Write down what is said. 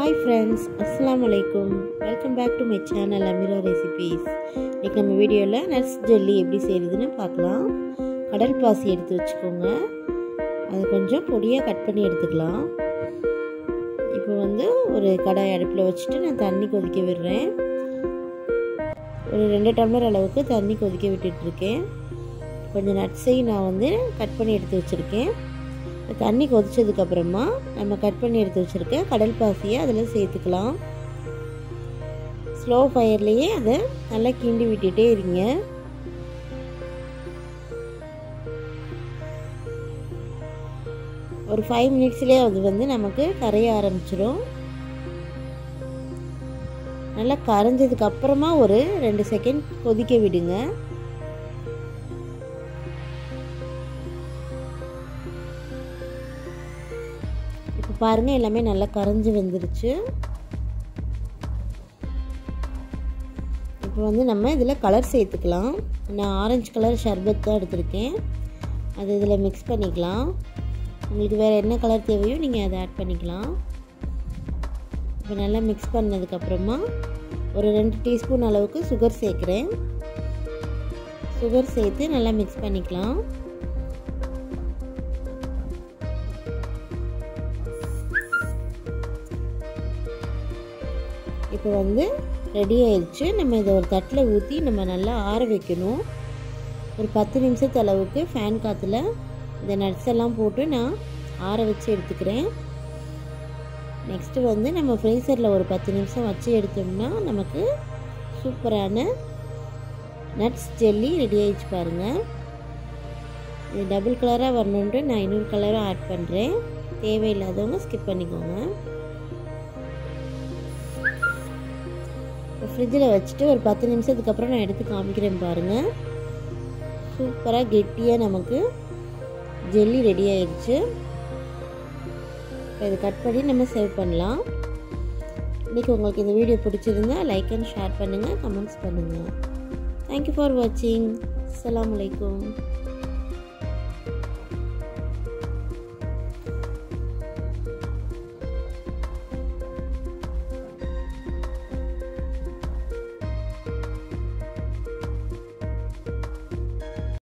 hi friends அஸ்ஸலாமு அலைக்கும் welcome back to my channel Ameera recipes இன்றைக்கி நம்ம வீடியோவில் நட்ஸ் ஜெல்லி எப்படி செய்கிறதுன்னு பார்க்கலாம் கடல் பாசி எடுத்து வச்சுக்கோங்க அது கொஞ்சம் பொடியாக கட் பண்ணி எடுத்துக்கலாம் இப்போ வந்து ஒரு கடாய் அடுப்பில் வச்சுட்டு நான் தண்ணி கொதிக்க விடுறேன் ஒரு ரெண்டு டம்ளர் அளவுக்கு தண்ணி கொதிக்க விட்டுட்ருக்கேன் கொஞ்சம் நட்ஸையும் நான் வந்து கட் பண்ணி எடுத்து வச்சுருக்கேன் தண்ணி கொதிச்சதுக்கப்புறமா நம்ம கட் பண்ணி எடுத்து வச்சுருக்க கடல் பாசியை அதில் சேர்த்துக்கலாம் ஸ்லோ ஃபயர்லேயே அதை நல்லா கிண்டி விட்டுட்டே இருங்க ஒரு ஃபைவ் மினிட்ஸ்லேயே அது வந்து நமக்கு கரைய ஆரம்பிச்சிடும் நல்லா கரைஞ்சதுக்கு அப்புறமா ஒரு ரெண்டு செகண்ட் கொதிக்க விடுங்க இப்போ பாருங்கள் எல்லாமே நல்லா கரைஞ்சி வந்துருச்சு இப்போ வந்து நம்ம இதில் கலர் சேர்த்துக்கலாம் நான் ஆரஞ்சு கலர் ஷர்பத் தான் எடுத்திருக்கேன் அது இதில் மிக்ஸ் பண்ணிக்கலாம் உங்களுக்கு வேறு என்ன கலர் தேவையோ நீங்கள் அதை ஆட் பண்ணிக்கலாம் இப்போ நல்லா மிக்ஸ் பண்ணதுக்கப்புறமா ஒரு ரெண்டு டீஸ்பூன் அளவுக்கு சுகர் சேர்க்குறேன் சுகர் சேர்த்து நல்லா மிக்ஸ் பண்ணிக்கலாம் இப்போ வந்து ரெடி ஆயிடுச்சு நம்ம இதை ஒரு தட்டில் ஊற்றி நம்ம நல்லா ஆற வைக்கணும் ஒரு பத்து நிமிஷத்து அளவுக்கு ஃபேன் காற்றுல இந்த நட்ஸ் எல்லாம் போட்டு நான் ஆற வச்சு எடுத்துக்கிறேன் நெக்ஸ்ட்டு வந்து நம்ம ஃப்ரீசரில் ஒரு பத்து நிமிஷம் வச்சு எடுத்தோம்னா நமக்கு சூப்பரான நட்ஸ் ஜெல்லி ரெடி ஆகிடுச்சு பாருங்கள் இது டபுள் கலராக வரணுன்ட்டு நான் இன்னொரு கலரும் ஆட் பண்ணுறேன் தேவையில்லாதவங்க ஸ்கிப் பண்ணிக்கோங்க ஃப்ரிட்ஜில் வச்சுட்டு ஒரு பத்து நிமிஷத்துக்கு அப்புறம் நான் எடுத்து காமிக்கிறேன் பாருங்கள் சூப்பராக கெட்டியாக நமக்கு ஜெல்லி ரெடி ஆயிடுச்சு இப்போ இதை கட் பண்ணி நம்ம சேவ் பண்ணலாம் இன்றைக்கி உங்களுக்கு இந்த வீடியோ பிடிச்சிருந்தா லைக் அண்ட் ஷேர் பண்ணுங்கள் கமெண்ட்ஸ் பண்ணுங்கள் தேங்க்யூ ஃபார் வாட்சிங் அலாம் வலைக்கம்